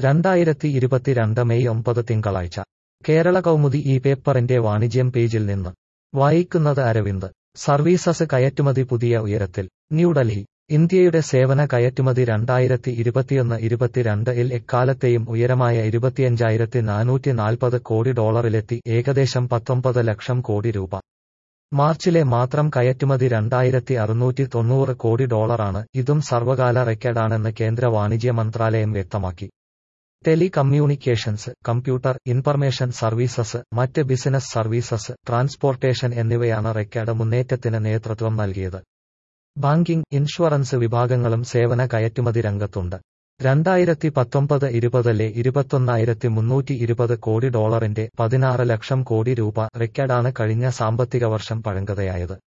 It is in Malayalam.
രണ്ടായിരത്തി ഇരുപത്തിരണ്ട് മെയ് ഒമ്പത് തിങ്കളാഴ്ച കേരള കൗമുദി ഈ പേപ്പറിന്റെ വാണിജ്യം പേജിൽ നിന്ന് വായിക്കുന്നത് അരവിന്ദ് സർവീസസ് കയറ്റുമതി പുതിയ ഉയരത്തിൽ ന്യൂഡൽഹി ഇന്ത്യയുടെ സേവന കയറ്റുമതി രണ്ടായിരത്തി ഇരുപത്തിയൊന്ന് ഇരുപത്തിരണ്ട് ഇൽ എക്കാലത്തെയും ഉയരമായ ഇരുപത്തിയഞ്ചായിരത്തി നാനൂറ്റി നാൽപ്പത് കോടി ഡോളറിലെത്തി ഏകദേശം പത്തൊമ്പത് ലക്ഷം കോടി രൂപ മാർച്ചിലെ മാത്രം കയറ്റുമതി രണ്ടായിരത്തി അറുന്നൂറ്റി തൊണ്ണൂറ് കോടി ഡോളറാണ് ഇതും സർവകാല റെക്കോർഡാണെന്ന് കേന്ദ്ര വാണിജ്യ മന്ത്രാലയം വ്യക്തമാക്കി telecommunications computer information services മറ്റ് ബിസിനസ് സർവീസസ് ട്രാൻസ്പോർട്ടേഷൻ എന്നിവയാണ് റെക്കോർഡ് മുന്നേറ്റത്തിന് നേതൃത്വം നൽകിയത് ബാങ്കിംഗ് ഇൻഷുറൻസ് വിഭാഗങ്ങളും സേവന കയറ്റുമതി രംഗത്തുണ്ട് രണ്ടായിരത്തി പത്തൊമ്പത് ഇരുപതിലെ ഇരുപത്തൊന്നായിരത്തി മുന്നൂറ്റി ഇരുപത് കോടി ഡോളറിന്റെ പതിനാറ് ലക്ഷം കോടി രൂപ റെക്കോർഡാണ് കഴിഞ്ഞ സാമ്പത്തിക വർഷം പഴങ്കതയായത്